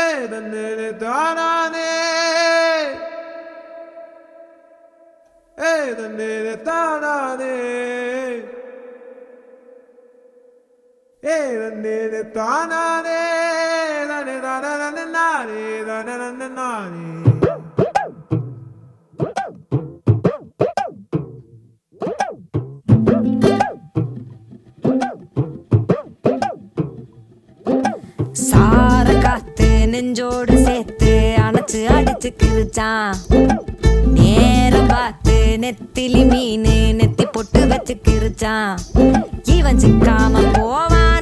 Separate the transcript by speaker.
Speaker 1: தன்னே தானானே ஏ தன்னே தானானே ஏ தன்னே தானானே தானே தானே நானே தானே நானே
Speaker 2: சார காத்து நெஞ்சோடு சேர்த்து அணைச்சு அடிச்சு கிழிச்சான் நேரம் பார்த்து நெத்திலி மீன் நெத்தி பொட்டு வச்சு கிழிச்சான் இவன் சிக்காம போவான்